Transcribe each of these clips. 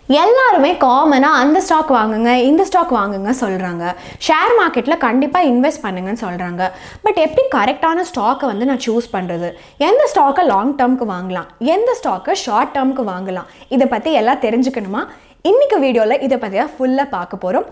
எல்லாருமே காமனாக அந்த ஸ்டாக் வாங்குங்க இந்த ஸ்டாக் வாங்குங்க சொல்கிறாங்க ஷேர் மார்க்கெட்டில் கண்டிப்பாக இன்வெஸ்ட் பண்ணுங்கன்னு சொல்கிறாங்க பட் எப்படி கரெக்டான ஸ்டாக்கை வந்து நான் சூஸ் பண்ணுறது எந்த ஸ்டாக்கை லாங் டேர்முக்கு வாங்கலாம் எந்த ஸ்டாக்கை ஷார்ட் டேர்முக்கு வாங்கலாம் இதை பற்றி எல்லாம் தெரிஞ்சுக்கணுமா இன்னைக்கு வீடியோவில் இதை பற்றி தான் ஃபுல்லாக பார்க்க போகிறோம்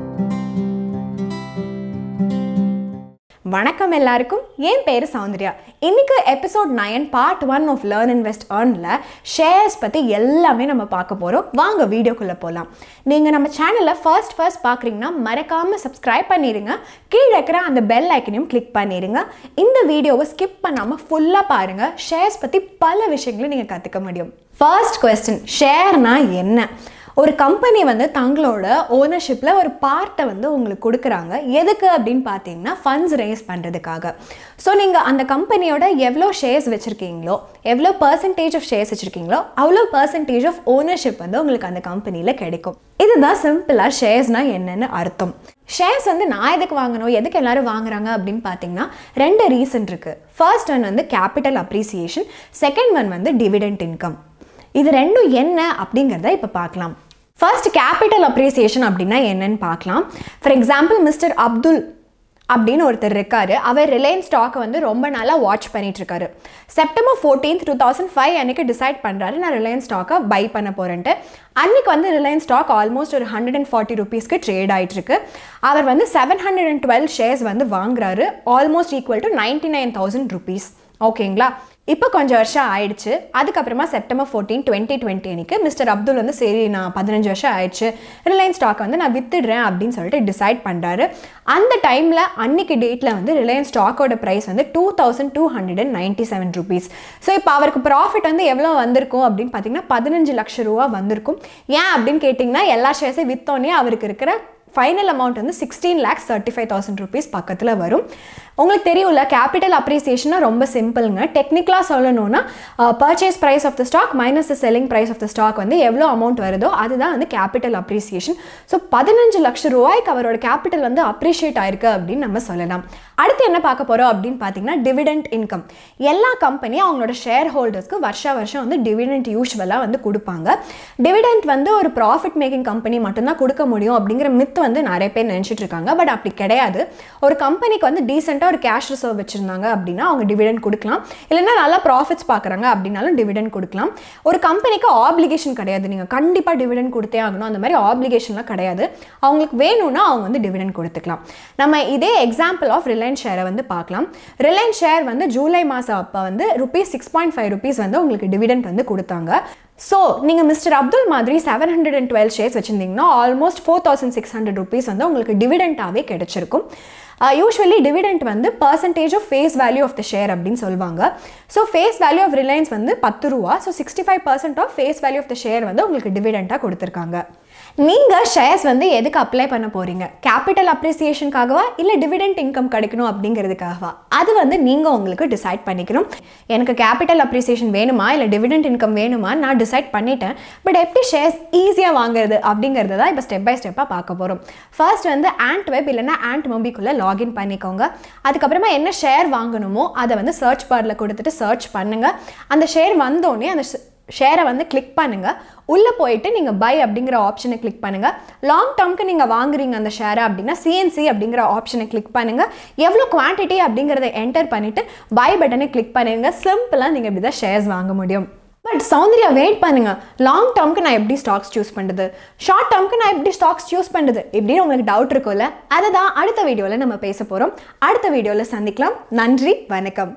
வணக்கம் எல்லாருக்கும் என் பேர் சௌந்தர்யா இன்னைக்கு episode nine part one of learn invest ஏர்னில் ஷேர்ஸ் பற்றி எல்லாமே நம்ம பார்க்க போகிறோம் வாங்க வீடியோக்குள்ளே போகலாம் நீங்கள் நம்ம சேனலை ஃபர்ஸ்ட் ஃபர்ஸ்ட் பார்க்குறீங்கன்னா மறக்காமல் சப்ஸ்கிரைப் பண்ணிடுங்க கீழே இருக்கிற அந்த பெல் ஐக்கனையும் கிளிக் பண்ணிடுங்க இந்த வீடியோவை ஸ்கிப் பண்ணாமல் ஃபுல்லாக பாருங்கள் ஷேர்ஸ் பற்றி பல விஷயங்களை நீங்கள் கற்றுக்க முடியும் ஃபர்ஸ்ட் கொஸ்டின் ஷேர்னா என்ன ஒரு கம்பெனி வந்து தங்களோட ஓனர்ஷிப்பில் ஒரு பார்ட்டை வந்து உங்களுக்கு கொடுக்குறாங்க எதுக்கு அப்படின்னு பார்த்தீங்கன்னா ஃபண்ட்ஸ் ரேஸ் பண்ணுறதுக்காக ஸோ நீங்கள் அந்த கம்பெனியோட எவ்வளோ ஷேர்ஸ் வச்சுருக்கீங்களோ எவ்வளோ பர்சன்டேஜ் ஆஃப் ஷேர்ஸ் வச்சுருக்கீங்களோ அவ்வளோ பர்சன்டேஜ் ஆஃப் ஓனர்ஷிப் வந்து உங்களுக்கு அந்த கம்பெனியில் கிடைக்கும் இதுதான் சிம்பிளாக ஷேர்ஸ்னால் என்னென்னு அர்த்தம் ஷேர்ஸ் வந்து நான் எதுக்கு வாங்கணும் எதுக்கு எல்லாரும் வாங்குறாங்க அப்படின்னு பார்த்தீங்கன்னா ரெண்டு ரீசன் இருக்குது ஃபர்ஸ்ட் ஒன் வந்து கேபிட்டல் அப்ரிசியேஷன் செகண்ட் ஒன் வந்து டிவிடெண்ட் இன்கம் இது ரெண்டும் என்ன அப்படிங்கிறத இப்போ பார்க்கலாம் ஃபர்ஸ்ட் கேபிட்டல் அப்ரிசியேஷன் அப்படின்னா என்னன்னு பார்க்கலாம் ஃபார் எக்ஸாம்பிள் மிஸ்டர் அப்துல் அப்படின்னு ஒருத்தர் இருக்காரு அவர் ரிலையன்ஸ் ஸ்டாக்கை வந்து ரொம்ப நாளாக வாட்ச் பண்ணிட்டு இருக்காரு September fourteenth two thousand five அன்னைக்கு டிசைட் பண்ணுறாரு நான் ரிலையன்ஸ் ஸ்டாக்கை பை பண்ண போகிறேன்ட்டு அன்னைக்கு வந்து ரிலையன்ஸ் ஸ்டாக் ஆல்மோஸ்ட் ஒரு ஹண்ட்ரட் அண்ட் ஃபார்ட்டி ருபீஸ்க்கு ட்ரேட் ஆயிட்டு இருக்கு அவர் வந்து seven hundred and twelve shares வந்து வாங்குறாரு almost equal to ninety nine thousand rupees ஓகேங்களா இப்போ கொஞ்சம் வருஷம் ஆயிடுச்சு அதுக்கப்புறமா செப்டம்பர் ஃபோர்டீன் டுவெண்ட்டி டுவெண்ட்டி அன்னைக்கு மிஸ்டர் அப்துல் வந்து சரி நான் பதினஞ்சு வருஷம் ஆயிடுச்சு ரிலையன்ஸ் ஸ்டாக் வந்து நான் வித்துடுறேன் அப்படின்னு சொல்லிட்டு டிசைட் பண்ணுறாரு அந்த டைமில் அன்னைக்கு டேட்டில் வந்து ரிலையன்ஸ் ஸ்டாக்கோட ப்ரைஸ் வந்து two thousand two hundred and ninety seven rupees so இப்போ அவருக்கு ப்ராஃபிட் வந்து எவ்வளோ வந்திருக்கும் அப்படின்னு பார்த்தீங்கன்னா பதினஞ்சு லட்ச ரூபா வந்திருக்கும் ஏன் அப்படின்னு கேட்டிங்கன்னா எல்லா ஷேர்ஸையும் விற்றோன்னே அவருக்கு இருக்கிற ஃபைனல் அமௌண்ட் வந்து sixteen lakhs thirty five thousand rupees பக்கத்தில் வரும் உங்களுக்கு தெரியும்ல கேபிட்டல் அப்ரிசியேஷனா ரொம்ப சிம்பிளுங்க டெக்னிக்கலாக சொல்லணும்னா purchase price of the stock minus the selling price of the stock வந்து எவ்வளோ அமௌண்ட் வருதோ அதுதான் வந்து கேபிட்டல் அப்ரிசியேஷன் ஸோ பதினஞ்சு லட்சம் ரூபாய்க்கு அவரோட கேபிட்டல் வந்து அப்ரிஷியேட் ஆயிருக்கு அப்படின்னு நம்ம சொல்லலாம் அடுத்து என்ன பார்க்க போகிறோம் அப்படின்னு பார்த்தீங்கன்னா டிவிடெண்ட் இன்கம் எல்லா கம்பெனியும் அவங்களோட ஷேர் ஹோல்டர்ஸ்க்கு வருஷ வருஷம் வந்து டிவிடெண்ட் யூஸ்வலாக வந்து கொடுப்பாங்க டிவிடெண்ட் வந்து ஒரு ப்ராஃபிட் மேக்கிங் கம்பெனி மட்டும்தான் கொடுக்க முடியும் அப்படிங்கிற மித் வந்து நிறைய பேர் நினச்சிட்டு இருக்காங்க பட் அப்படி கிடையாது ஒரு கம்பெனிக்கு வந்து டீசெண்டாக ஒரு கேஷ் ரிசர்வ் வச்சுருந்தாங்க அப்படின்னா அவங்க டிவிடெண்ட் கொடுக்கலாம் இல்லைன்னா நல்லா ப்ராஃபிட்ஸ் பார்க்குறாங்க அப்படின்னாலும் டிவிடெண்ட் கொடுக்கலாம் ஒரு கம்பெனிக்கு ஆப்ளிகேஷன் கிடையாது நீங்கள் கண்டிப்பாக டிவிடெண்ட் கொடுத்தே ஆகணும் அந்த மாதிரி ஆப்ளிகேஷன்லாம் கிடையாது அவங்களுக்கு வேணும்னா அவங்க வந்து டிவிடெண்ட் கொடுத்துக்கலாம் நம்ம இதே எக்ஸாம்பிள் ஆஃப் ரிலையன்ஸ் ஷேரை வந்து பார்க்கலாம் ரிலையன்ஸ் ஷேர் வந்து ஜூலை மாதம் அப்போ வந்து rupees six point five rupees வந்து உங்களுக்கு டிவிடெண்ட் வந்து கொடுத்தாங்க ஸோ நீங்கள் மிஸ்டர் அப்துல் மாதிரி seven hundred and twelve shares வச்சுருந்தீங்கன்னா almost four thousand six hundred rupees வந்து உங்களுக்கு டிவிடெண்ட்டாகவே கிடைச்சிருக்கும் யூஸ்வலி டிவிடெண்ட் வந்து percentage of face value of the share அப்படின்னு சொல்லுவாங்க so face value of Reliance வந்து பத்து ரூபா so sixty five percent of face value of the share வந்து உங்களுக்கு டிவிடெண்ட்டாக கொடுத்துருக்காங்க நீங்கள் ஷேர்ஸ் வந்து எதுக்கு அப்ளை பண்ண போகிறீங்க கேபிட்டல் அப்ரிசியேஷனுக்காகவா இல்லை டிவிடெண்ட் இன்கம் கிடைக்கணும் அப்படிங்கிறதுக்காகவா அது வந்து நீங்கள் உங்களுக்கு டிசைட் பண்ணிக்கணும் எனக்கு கேபிட்டல் அப்ரிசியேஷன் வேணுமா இல்லை டிவிடெண்ட் இன்கம் வேணுமா நான் டிசைட் பண்ணிட்டேன் பட் எப்படி ஷேர்ஸ் ஈஸியாக வாங்குறது அப்படிங்கிறத தான் இப்போ ஸ்டெப் பை ஸ்டெப்பாக பார்க்க போகிறோம் ஃபர்ஸ்ட் வந்து ஆண்ட் வெப் இல்லைன்னா ஆண்ட் மொபிக்குள்ளே லாகின் பண்ணிக்கோங்க அதுக்கப்புறமா என்ன ஷேர் வாங்கணுமோ அதை வந்து சர்ச் பாரில் கொடுத்துட்டு சர்ச் பண்ணுங்கள் அந்த ஷேர் வந்தோடனே அந்த ஷேரை வந்து கிளிக் பண்ணுங்கள் உள்ளே போயிட்டு நீங்கள் பை அப்படிங்கிற ஆப்ஷனை கிளிக் பண்ணுங்கள் லாங் டேர்ம்க்கு நீங்கள் வாங்குறீங்க அந்த ஷேரை அப்படின்னா சிஎன்சி அப்படிங்கிற ஆப்ஷனை கிளிக் பண்ணுங்கள் எவ்வளோ குவான்டிட்டி அப்படிங்கிறத என்டர் பண்ணிவிட்டு பை பட்டனை கிளிக் பண்ணுங்க சிம்பிளாக நீங்கள் இப்படி தான் ஷேர்ஸ் வாங்க முடியும் பட் சௌந்தர்யா வெயிட் பண்ணுங்க லாங் டேர்ம்க்கு நான் எப்படி ஸ்டாக்ஸ் சூஸ் பண்ணுறது ஷார்ட் டேர்ம்க்கு நான் எப்படி ஸ்டாக்ஸ் சூஸ் பண்ணுறது இப்படின்னு உங்களுக்கு டவுட் இருக்கும்ல அதை தான் அடுத்த வீடியோவில் நம்ம பேச போகிறோம் அடுத்த வீடியோவில் சந்திக்கலாம் நன்றி வணக்கம்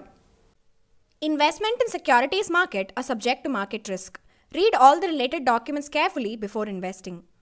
Investment in securities market are subject to market risk. Read all the related documents carefully before investing.